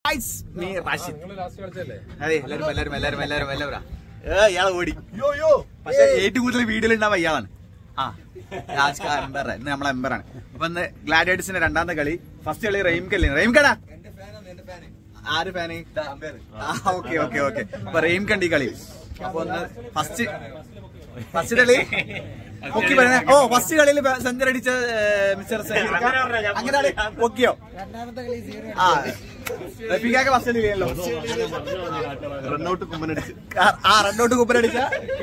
Guys, me Rashid നിങ്ങൾ last കളിച്ചല്ലേ അതെ എല്ലാരും എല്ലാരും എല്ലാരും എല്ലാരും എല്ലാവരും ഏ ഇയാളെ ഓടി പക്ഷെ ഏറ്റവും കൂടുതൽ വീഡിയോയിൽ ഉണ്ടാവുക ഇയാളാണ് ആ രാജ് എംബർ ഇന്ന് നമ്മളെ എംബറാണ് അപ്പൊ ഇന്ന് ഗ്ലാഡിയേറ്റേഴ്സിന്റെ രണ്ടാമത്തെ കളി ഫസ്റ്റ് കളി റെയിംകല്ലേ റെയിംകടാ ആര് ഫാന് ഓക്കെ ഓക്കെ ഓക്കെ അപ്പൊ റെയിംകണ്ട് ഈ കളി അപ്പൊ ഒന്ന് ഫസ്റ്റ് ഫസ്റ്റ് കളി പൊക്കി പറഞ്ഞ ഓ ഫസ്റ്റ് കളിയിൽ സെഞ്ചുറി അടിച്ച മിസ്റ്റർ അങ്ങനെയാണ് പൊക്കിയോ ആ റഫീഖാക്ക് ഫസ്റ്റ് കളിയല്ലോ റണ്ണൌട്ട് കുമ്മനടിച്ച് ആ റണ്ണൗട്ട് കുപ്പനടിച്ച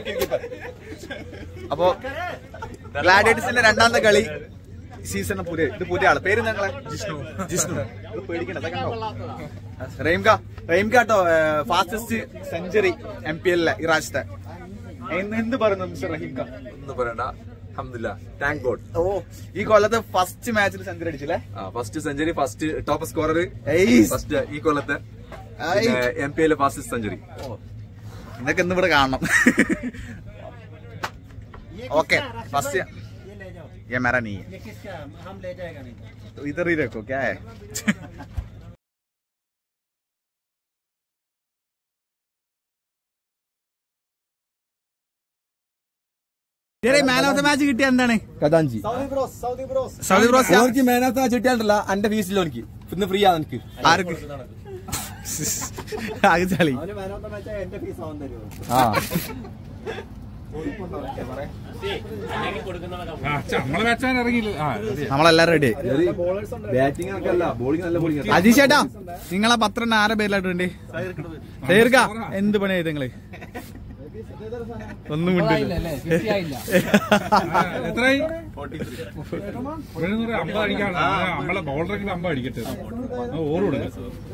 അപ്പോ ഗ്ലാഡിയേറ്റേഴ്സിന്റെ രണ്ടാമത്തെ കളി സീസൺ പുതിയ ഇത് പുതിയ ആള് പേര് ഞങ്ങളെ ജിഷ്ണു ജിഷ്ണു ഇത് പേടിക്കണ്ട ഇതൊക്കെ കണ്ടോ? റഹീംക റഹീംക കേട്ടോ ഫാസ്റ്റസ്റ്റ് സെഞ്ചുറി എം പി എല്ലിലെ ഈ പ്രാവശ്യത്തെ എന്ന് എന്ത് പറയുന്നു മിസ്റ്റർ റഹീംക ഒന്നും പറയണ്ട അഹമ്മദില്ല താങ്ക് ഗോഡ് ഓ ഈ കൊല്ലത്തെ ഫസ്റ്റ് മാച്ചിൽ സെഞ്ചുറി അടിച്ചില്ലേ first century first top scorer ഏയ് ഫസ്റ്റ് ഈ കൊല്ലത്തെ ഏയ്. M P L fast century ഇതൊക്കെ ഇന്ന് ഇവിടെ കാണണം ओके फर्स्ट ये मेरा नहीं है ये किसका हम ले जाएगा नहीं तो इधर ही रखो क्या है മാൻ ഓഫ് ദ മാച്ച് കിട്ടിയ എന്താണ് കഥാഞ്ചി സൗദി ബ്രോസ് ഓർക്ക് മാൻ ഓഫ് മാച്ച് കിട്ടിയാണ്ടല്ല എന്റെ ഫീസിൽ എനിക്ക് ഇന്ന് ഫ്രീ ആണ് എനിക്ക് ആർക്ക് ആകെ ചളി ആ നമ്മളെ മാച്ചാൻ ഇറങ്ങിയില്ല ആ അതെ. നമ്മളെല്ലാരും റെഡി ബാറ്റിംഗ് ഒക്കെ അല്ല ബോളിംഗ് നല്ല ബോളിംഗ് അജീഷ് ചേട്ടാ നിങ്ങളെ പത്രം ആരെ പേരിലായിട്ടുണ്ട് തീർക്ക എന്ത് പണി ചെയ്ത് നിങ്ങള് ഒന്നും മിണ്ടില്ല ആ, എത്രയായി എഴുന്നൂറ് അമ്പത് അടിക്കാണ് നമ്മളെ ബൗളറെങ്കിലും അമ്പത് അടിക്കട്ടെ ഓർ കൊടുക്കാം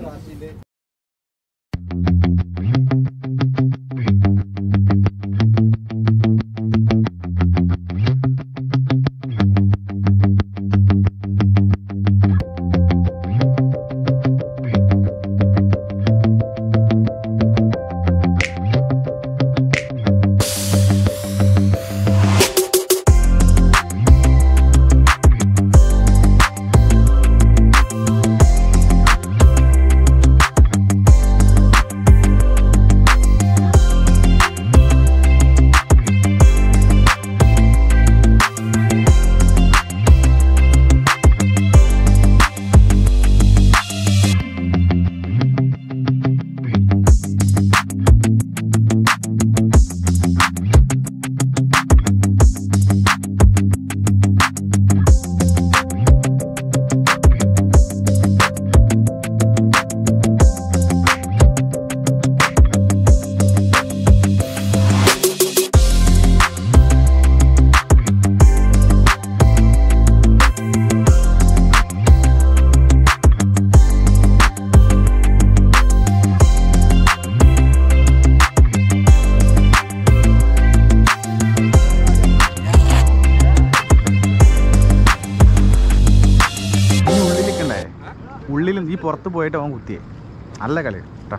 ഈ ഉള്ളിലിക്കണ്ടേ ഉള്ളിലും ഈ പുറത്ത് പോയിട്ട് അവൻ കുത്തിയേ നല്ല കളി കേട്ടോ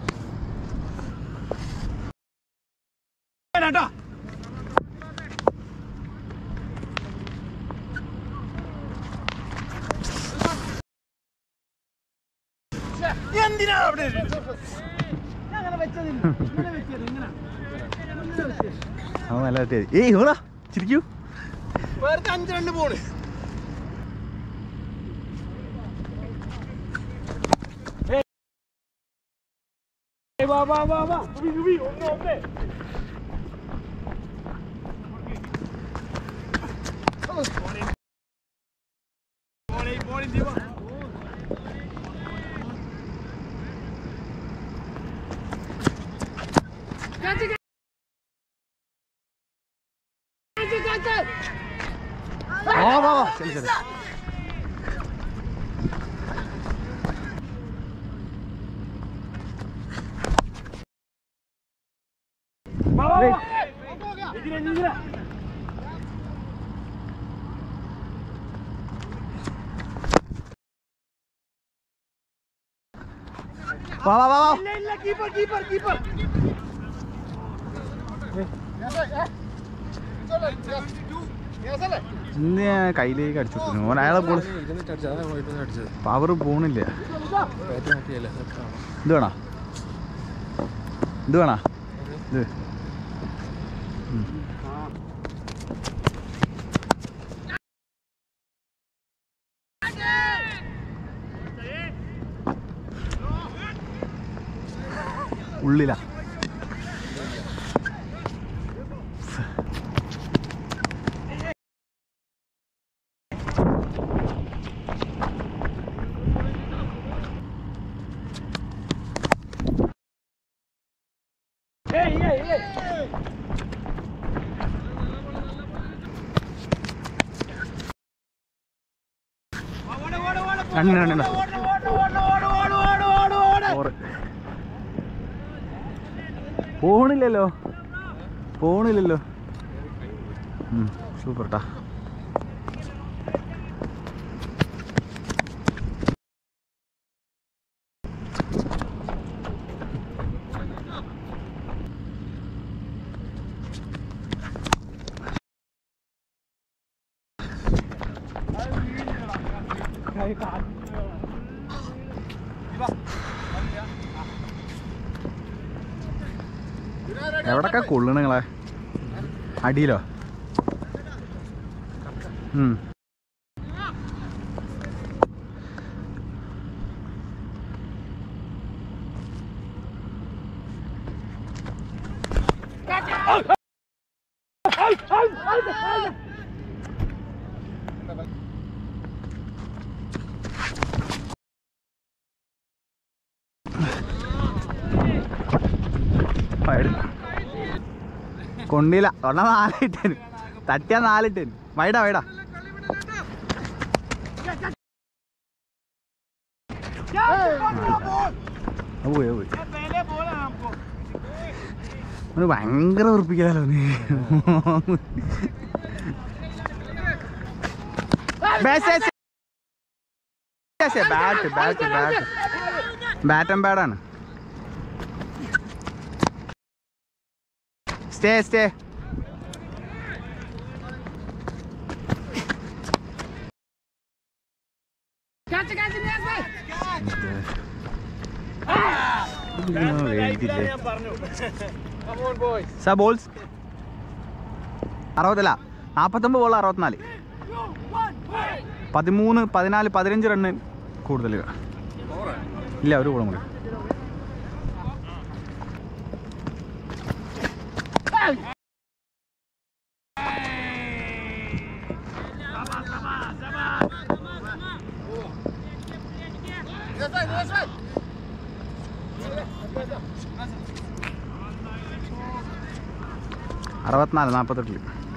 അവൻ നല്ല തട്ടിയത് ഏയ് ഹോളാ ചിരിക്കൂ വാ വാ വാ വാ ഇന്ന് ഞാൻ കയ്യിലേക്ക് അടിച്ചു വിട്ടു. ഓൻ അയാളെ ബോൾ പവർ പോണില്ല ഇത് വേണോ ഇത് വേണോ ഇത് ഉം. ഉള്ളിലാ രണ്ട് രണ്ട് ഓറ്. പോണില്ലല്ലോ പോണില്ലല്ലോ സൂപ്പർ ട്ടാ എവിടൊക്കെ കൊള്ളണ നിങ്ങളെ അടിയിലോ ഉം. പഴ- കൊണ്ടില്ല ഒരെണ്ണം നാലിട്ടേന് തട്ടിയാ നാലിട്ടേന് വൈടാ വൈടാ അത് പോയി അത് പോയി അവന് ഭയങ്കര ഉറപ്പിക്കാലോ നീ bat bat bat bat and ബാഡാണ് സ്റ്റേ സ്റ്റേ ബോൾസ് അറുപതല്ല നാൽപ്പത്തൊമ്പത് ബോൾ അറുപത്തിനാല് പതിമൂന്ന് പതിനാല് പതിനഞ്ച് റണ്ണ് കൂടുതൽ ഇല്ല ഒരു ഗോളും കൂടി അറുപത്തിനാല് നാൽപ്പത്തെട്ടില്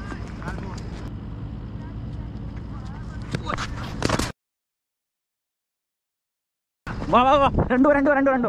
വാ വാ വാ രണ്ടു രണ്ടു രണ്ടു രണ്ടു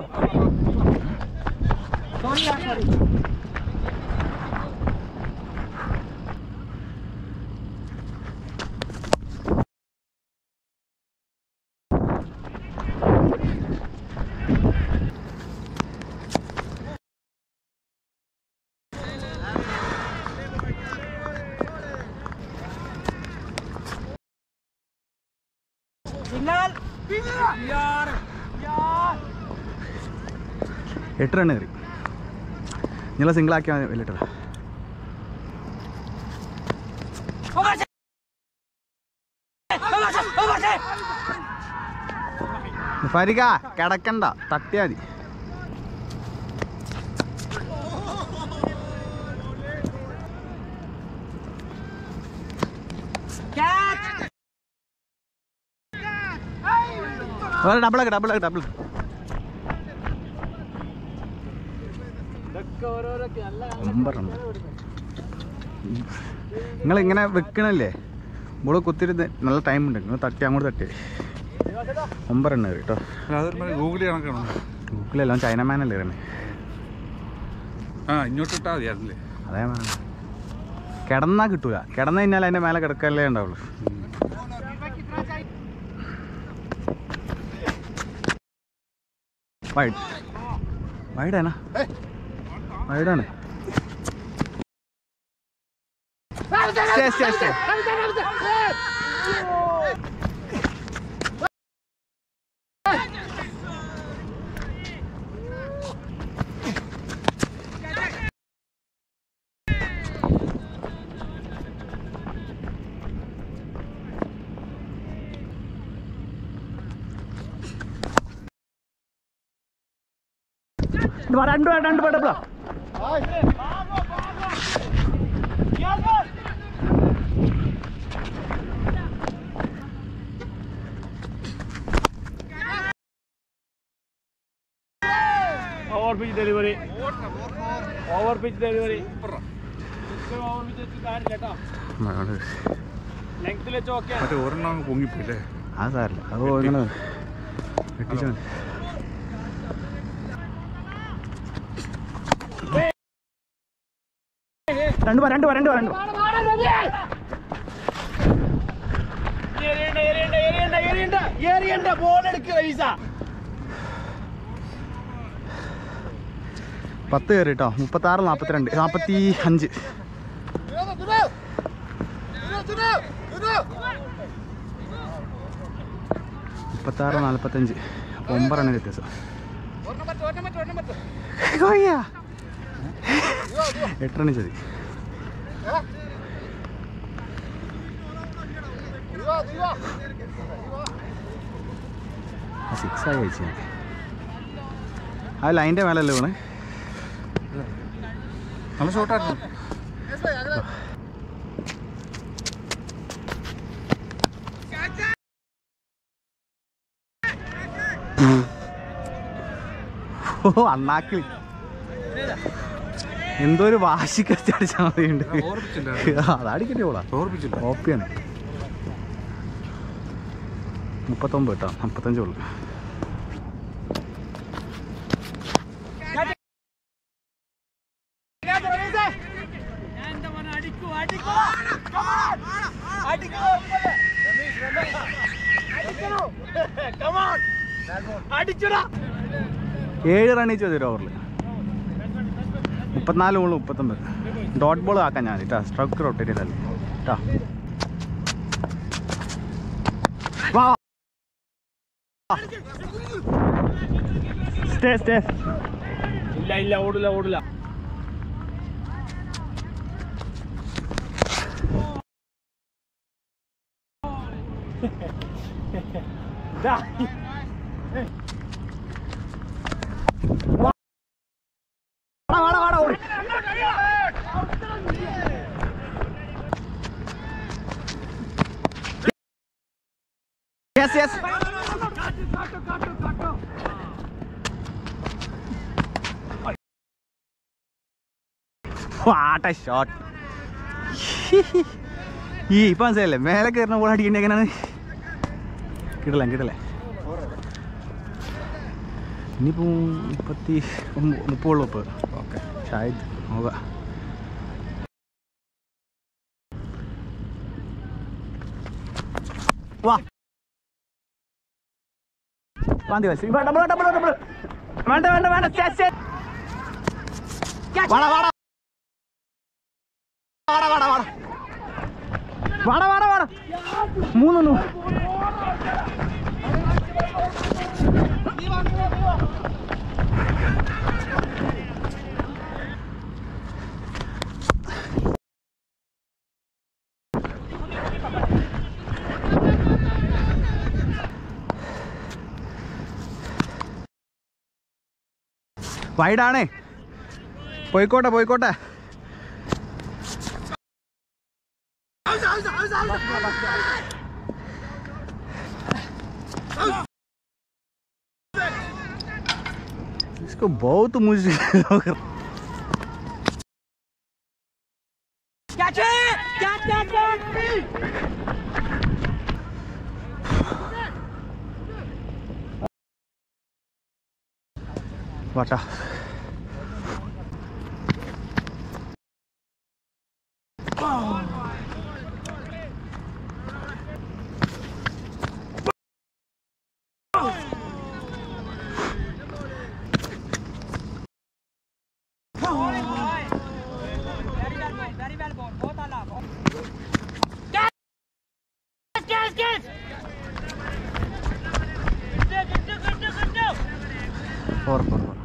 എട്ട് റണ്ണ് കയറി നിങ്ങൾ സിംഗിൾ ആക്കിയാൽ മതി വലിയ ഫരിക കിടക്കണ്ട തട്ടിയാ മതി ഡബിൾ ഡബിൾ ഡബിൾ ഒമ്പറുണ്ട് നിങ്ങൾ ഇങ്ങനെ വെക്കണല്ലേ ബോള് കുത്തിരുന്ന് നല്ല ടൈം ഉണ്ട് നിങ്ങൾ തട്ടി അങ്ങോട്ട് തട്ടി ഒമ്പറെണ്ണ കേട്ടോ ഗൂഗിളി കണക്കാണോ ബുക്കിലെല്ലാം ചൈനമാനല്ലേ ഇറങ്ങി ആ ഇങ്ങോട്ട് ഇട്ടാ മതിയായിരുന്നില്ലേ അതേ പറഞ്ഞത്. കിടന്നാ കിട്ടൂല കിടന്നു കഴിഞ്ഞാൽ അതിന്റെ മേലെ കിടക്കല്ലേ ഉണ്ടാവുള്ളൂ വൈഡ് വൈഡാണ് വൈഡാണ് stay, stay, stay. രണ്ട് രണ്ട് പേടപ്പളാ over pitch delivery over pitch delivery over pitch വെച്ച് കാര്യമില്ല കേട്ടോ ലെങ്ത്തിൽ വെച്ച് ഓക്കെ മറ്റേ ഒരെണ്ണം അങ്ങ് പൊങ്ങിപ്പോയില്ലേ അത് സാറില്ല അത് ഇങ്ങനെ വെട്ടിച്ചു രണ്ട് പോ, രണ്ട് പോ, രണ്ട് പോ, രണ്ട് പോ. എറിയണ്ട എറിയണ്ട എറിയണ്ട എറിയണ്ട എറിയണ്ട ബോൾ എടുക്കുക വീസ പത്ത് കയറി കേട്ടോ മുപ്പത്താറ് നാൽപ്പത്തിരണ്ട് നാൽപ്പത്തി അഞ്ച് മുപ്പത്താറ് നാൽപ്പത്തഞ്ച് അപ്പോൾ ഒമ്പത് റണ്ണിന് വ്യത്യാസം കൊയ്യ. എട്ട് റണ്ണിൽ ചതി സിക്സ് ആയി കഴിച്ചു ഞാൻ ആ ലൈൻ്റെ മേലല്ലേ വീണ് നല്ല ഷോട്ടായിരുന്നു ഓ അണ്ണാക്കിൽ എന്തോ ഒരു വാശിക്കച്ച് അടിച്ചാൽ മതിയുണ്ട് ഓർപ്പിച്ചില്ല അതടിക്കട്ടെ ഓളാ ഓർപ്പിച്ചില്ല ഓപ്പിയാണ് മുപ്പത്തൊമ്പത് കേട്ടോ മുപ്പത്തഞ്ചേ ഉള്ളു അടിക്കൂ അടിക്കൂ അടിക്കൂ അടിച്ചടാ ഏഴ് റണ്ണി ചെയ്തു ഒരു ഓവറിൽ മുപ്പത്തിനാല് ബോൾ മുപ്പത്തൊമ്പത് ഡോട്ട് ബോൾ ആക്കാൻ ഞാൻ കേട്ടോ സ്ട്രക്ക് റൊട്ടേറ്റ് ചെയ്തല്ലേ കേട്ടോ വാ സ്റ്റേ സ്റ്റേ ഇല്ല ഇല്ല ഓടില്ല ഓടില്ല യെസ് യെസ് വാട്ട ഷോട്ട് ഈ ഇപ്പൊ മനസ്സിലല്ലേ മേലെ കയറുന്ന ബോൾ അടിക്കേണ്ട എങ്ങനെയാണ് കിട്ടല കിട്ടലേ ഇനിയിപ്പോ മുപ്പത്തി മുപ്പത് മുപ്പത് ഓക്കെ ഷായത് നോക്കാം വാ പാന്തി വശം ഡബിൾ ഡബിൾ ഡബിൾ വേണ്ട വേണ്ട വേണ്ട സ്റ്റേ സ്റ്റേ വാടാ വാടാ വാടാ വാടാ വാടാ വാടാ വാടാ വാടാ മൂന്ന് വൈഡാണേ പോയിക്കോട്ടെ പോയിക്കോട്ടെ इसको बहुत मुश्किल हो गया वाटा ഫോർ ഫോർ ഫോർ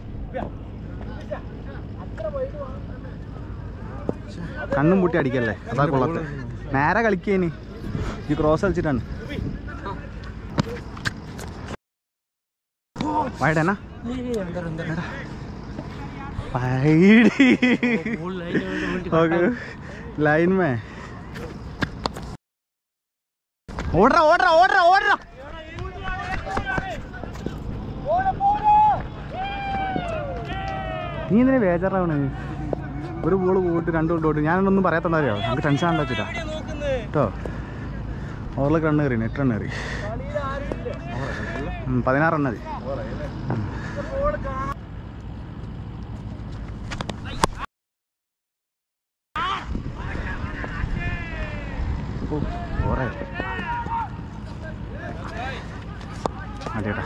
കണ്ണും പൂട്ടി അടിക്കല്ലേ അതാ കൊള്ളത്തെ നേരെ കളിക്കേനി ഈ ക്രോസ് കളിച്ചിട്ടാണ് വൈഡേനാ ലൈൻ മേ ഓടറ ഓടറ ഓടറ ഓടറ നീ എന്തിനാ ബേജാറാവണ് ഒരു ബോൾ പോയിട്ട് രണ്ട് ബോൾ പോയിട്ട് ഞാനൊന്നും പറയാത്തണ്ടോ നമുക്ക് ടെൻഷൻ ആണെന്ന് വെച്ചിട്ടാ കേട്ടോ ഓവറിലേക്ക് റണ്ണ് കയറി എട്ട് റണ്ണ് കയറി ഉം, പതിനാറ് റണ്ണ് മതി ഓ, പോരെ. മതിയേട്ടാ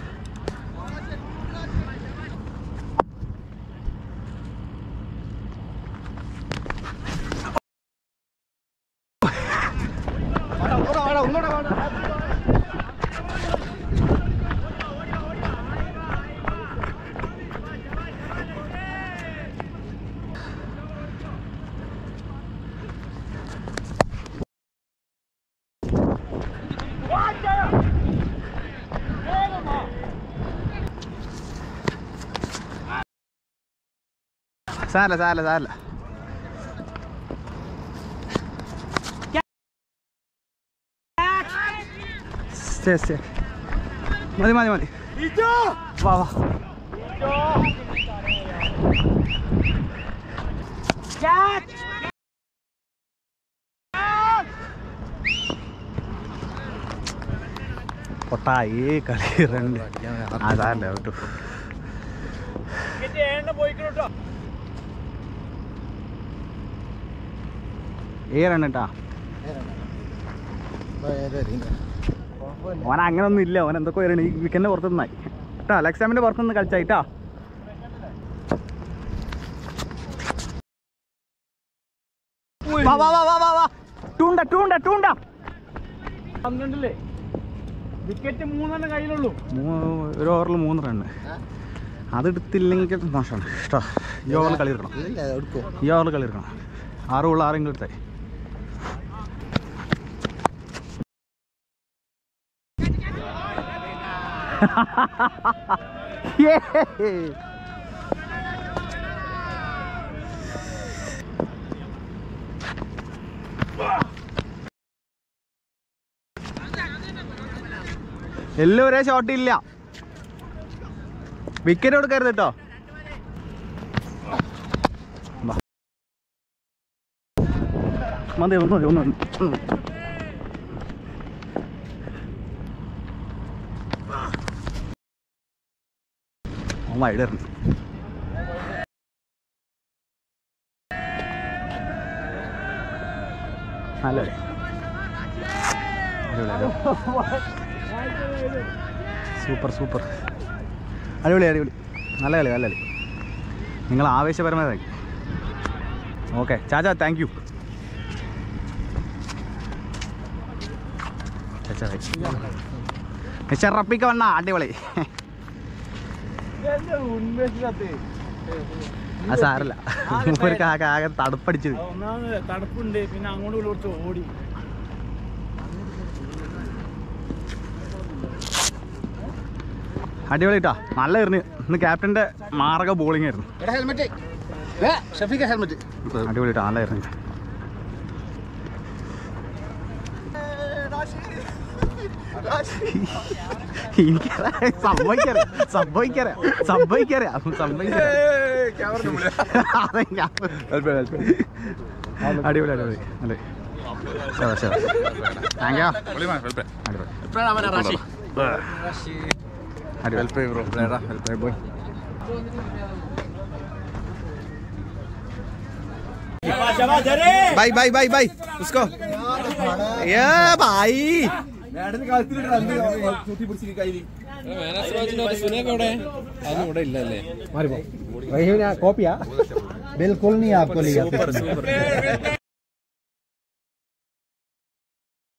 സാരല്ല സാരല്ല സാരല്ല ശരി ശരി മതി മതി മതി വാ വാ പൊട്ടായി കളി രണ്ട് ആ സാരല്ല കേട്ടോ എണ്ണ പോയിക്കോട്ടോ ഏ റൺ കേട്ടാ ഓൻ അങ്ങനെ ഒന്നും ഇല്ല ഓൻ എന്തൊക്കെ വരണം ഈ വിക്കറ്റിന്റെ പുറത്ത് നിന്നായി കേട്ടോ അലക്സാമിന്റെ പുറത്ത് നിന്ന് കളിച്ചായിട്ടാ വാ വാ വാ വാ വാ വാ ടൂണ്ട ടൂണ്ട ടൂണ്ട പന്ത്രണ്ടില്ലേ വിക്കറ്റ് മൂന്നെണ്ണം കയ്യിലുള്ളൂ മൂ- ഒരു ഓവറിൽ മൂന്ന് റണ്ണ് അതെടുത്തില്ലെങ്കിൽ മോശമാണ് കേട്ടോ ഈ ഓവറിൽ കളി എടുക്കണം ഈ ഓവറിൽ കളി എടുക്കണം ആറ് ഉള്ള ആറെങ്കിലും എടുത്തേ Yay! എല്ലാം ഒരേ ഷോട്ട് ഇല്ല വിക്കറ്റ് കൊടുക്കരുത് കേട്ടോ വാ. മതി ഒന്ന് മതി ഒന്ന് മതി. ഒന്ന് മതി. അവൻ വൈഡ് ഇറങ്ങി നല്ല കളി. അടിപൊളി, അടിപൊളി. സൂപ്പർ സൂപ്പർ അടിപൊളി അടിപൊളി നല്ല കളി നല്ല കളി നിങ്ങൾ ആവേശപരമായ കളി ഓക്കെ ചാച്ചാ താങ്ക് യു ചെറപ്പിക്ക വണ്ണ അടിപൊളി അത് സാരല്ല മൂപ്പർക്ക് ആകെ ആകെ തടുപ്പടിച്ചത് ഒന്നാമത് തണുപ്പുണ്ട് പിന്നെ അങ്ങോട്ടും ഇങ്ങോട്ടും കുറച്ച് ഓടി അടിപൊളി കേട്ടോ നല്ല എറിഞ്ഞ് ഇന്ന് ക്യാപ്റ്റന്റെ മാർഗ ബോളിംഗ് ആയിരുന്നു അടിപൊളി കേട്ടോ നല്ല എറിഞ്ഞ് എനിക്കറിയാം സംഭവിക്കറിയാം സംഭവിക്കറിയാം സംഭവിക്കറിയാം സംഭവിക്കറിയാം അതെ ഞാൻ അടിപൊളി അടിപൊളി അല്ലേ ശരി ശരി താങ്ക് യു അടിപൊളി അടിപൊളി बाय बाय बाय बाय उसको ये भाई കോപ്പിയാ ബിൽക്കുൽ നീ ആപ്കോ ലിയാ